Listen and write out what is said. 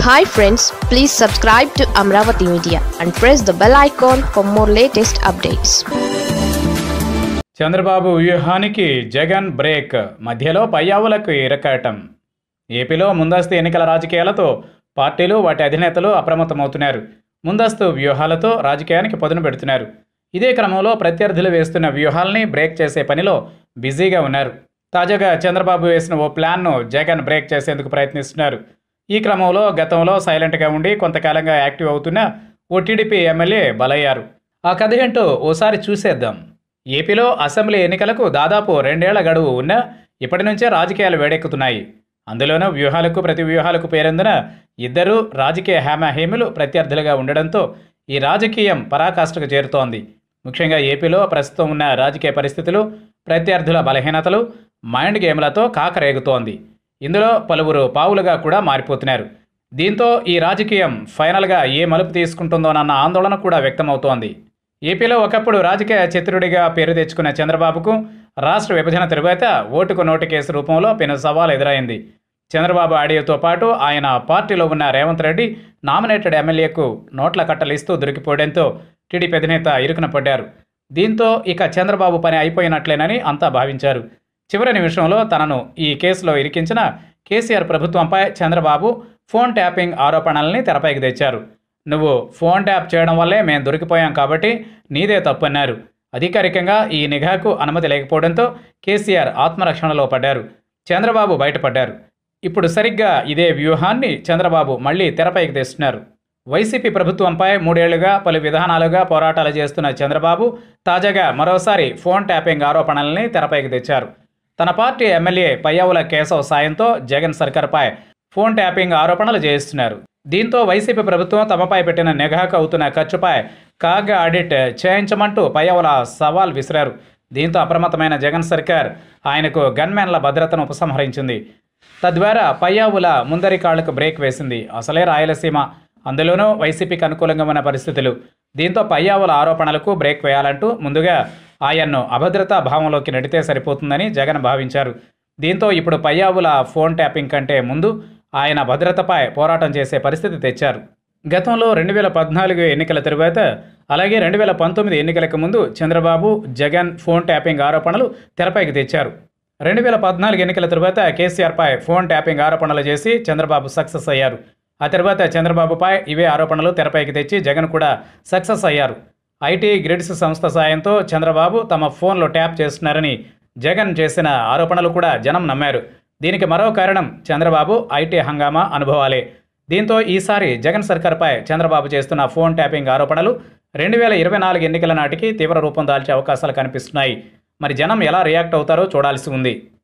hi friends please subscribe to Amaravati media and press the bell icon for more latest updates Chandrababu వ్యూహానికి Jagan break మధ్యలో పయ్యావులకు ఇరకాటం ఏపీలో ముందస్తు ఎన్నికల రాజకీయాలతో పార్టీలు వాటి అధినేతలు అప్రమత్తమవుతున్నారు ముందస్తు వ్యూహాలతో రాజకీయానికి పదును పెడుతున్నారు ఇదే క్రమంలో ప్రత్యర్థులు వేస్తున్న వ్యూహాల్ని బ్రేక్ చేసే పనిలో బిజీగా ఉన్నారు తాజాగా చంద్రబాబు వేసిన ఓ ప్లాన్ను జగన్ బ్రేక్ చేసేందుకు ప్రయత్నిస్తున్నారు ఈ క్రమంలో గతంలో సైలెంట్గా ఉండి కొంతకాలంగా యాక్టివ్ అవుతున్న ఓ టీడీపీ ఎమ్మెల్యే బలయ్యారు ఆ కథ ఏంటో ఓసారి చూసేద్దాం ఏపీలో అసెంబ్లీ ఎన్నికలకు దాదాపు రెండేళ్ల గడువు ఉన్నా ఇప్పటి నుంచే రాజకీయాలు వేడెక్కుతున్నాయి అందులోనూ వ్యూహాలకు ప్రతి వ్యూహాలకు పేరొందిన ఇద్దరు రాజకీయ హేమహేములు ప్రత్యర్థులుగా ఉండడంతో ఈ రాజకీయం పరాకాష్ఠకు చేరుతోంది ముఖ్యంగా ఏపీలో ప్రస్తుతం ఉన్న రాజకీయ పరిస్థితులు ప్రత్యర్థుల బలహీనతలు మైండ్ గేమ్లతో కాకరేగుతోంది ఇందులో పలువురు పావులుగా కూడా మారిపోతున్నారు దీంతో ఈ రాజకీయం ఫైనల్గా ఏ మలుపు తీసుకుంటుందోనన్న ఆందోళన కూడా వ్యక్తమవుతోంది ఏపీలో ఒకప్పుడు రాజకీయ చతురుడిగా పేరు తెచ్చుకున్న చంద్రబాబుకు రాష్ట్ర విభజన తరువాత ఓటుకు నోటు కేసు రూపంలో పెను సవాల్ ఎదురైంది చంద్రబాబు ఆడియోతో పాటు ఆయన పార్టీలో ఉన్న రేవంత్ రెడ్డి నామినేటెడ్ ఎమ్మెల్యేకు నోట్ల కట్టలిస్తూ దొరికిపోవడంతో టీడీపీ అధినేత ఇరుకున పడ్డారు దీంతో ఇక చంద్రబాబు పని అయిపోయినట్లేనని అంతా భావించారు చివరి నిమిషంలో తనను ఈ కేసులో ఇరికించిన కేసీఆర్ ప్రభుత్వంపై చంద్రబాబు ఫోన్ ట్యాపింగ్ ఆరోపణల్ని తెరపైకి తెచ్చారు నువ్వు ఫోన్ ట్యాప్ చేయడం వల్లే మేము దొరికిపోయాం కాబట్టి నీదే తప్పన్నారు అధికారికంగా ఈ నిఘాకు అనుమతి లేకపోవడంతో కేసీఆర్ ఆత్మరక్షణలో పడ్డారు చంద్రబాబు బయటపడ్డారు ఇప్పుడు సరిగ్గా ఇదే వ్యూహాన్ని చంద్రబాబు మళ్ళీ తెరపైకి తెస్తున్నారు వైసీపీ ప్రభుత్వంపై మూడేళ్లుగా పలు విధానాలుగా పోరాటాలు చేస్తున్న చంద్రబాబు తాజాగా మరోసారి ఫోన్ ట్యాపింగ్ ఆరోపణల్ని తెరపైకి తెచ్చారు తన పార్టీ ఎమ్మెల్యే పయ్యావుల కేశవ్ సాయంతో జగన్ సర్కార్పై ఫోన్ ట్యాపింగ్ ఆరోపణలు చేయిస్తున్నారు దీంతో వైసీపీ ప్రభుత్వం తమపై పెట్టిన నిఘాకు అవుతున్న ఖర్చుపై కాగ్ ఆడిట్ చేయించమంటూ పయ్యావుల సవాల్ విసిరారు దీంతో అప్రమత్తమైన జగన్ సర్కార్ ఆయనకు గన్మెన్ల భద్రతను ఉపసంహరించింది తద్వారా పయ్యావుల ముందరి కాళ్లకు బ్రేక్ వేసింది అసలే రాయలసీమ అందులోనూ వైసీపీకి అనుకూలంగా ఉన్న పరిస్థితులు దీంతో పయ్యావుల ఆరోపణలకు బ్రేక్ వేయాలంటూ ముందుగా ఆయన్ను అభద్రతా భావంలోకి నెడితే సరిపోతుందని జగన్ భావించారు దీంతో ఇప్పుడు పయ్యావుల ఫోన్ ట్యాపింగ్ కంటే ముందు ఆయన భద్రతపై పోరాటం చేసే పరిస్థితి తెచ్చారు గతంలో రెండు వేల పద్నాలుగు ఎన్నికల తరువాత అలాగే రెండు వేల పంతొమ్మిది ఎన్నికలకు ముందు చంద్రబాబు జగన్ ఫోన్ ట్యాపింగ్ ఆరోపణలు తెరపైకి తెచ్చారు రెండు వేల పద్నాలుగు ఎన్నికల తరువాత కేసీఆర్పై ఫోన్ ట్యాపింగ్ ఆరోపణలు చేసి చంద్రబాబు సక్సెస్ అయ్యారు ఆ తర్వాత చంద్రబాబుపై ఇవే ఆరోపణలు తెరపైకి తెచ్చి జగన్ కూడా సక్సెస్ అయ్యారు ఐటీ గ్రిడ్స్ సంస్థ సాయంతో చంద్రబాబు తమ ఫోన్లో ట్యాప్ చేస్తున్నారని జగన్ చేసిన ఆరోపణలు కూడా జనం నమ్మారు దీనికి మరో కారణం చంద్రబాబు ఐటీ హంగామా అనుభవాలే దీంతో ఈసారి జగన్ సర్కార్పై చంద్రబాబు చేస్తున్న ఫోన్ ట్యాపింగ్ ఆరోపణలు రెండు వేల ఇరవై నాలుగు ఎన్నికల నాటికి తీవ్ర రూపం దాల్చే అవకాశాలు కనిపిస్తున్నాయి మరి జనం ఎలా రియాక్ట్ అవుతారో చూడాల్సి ఉంది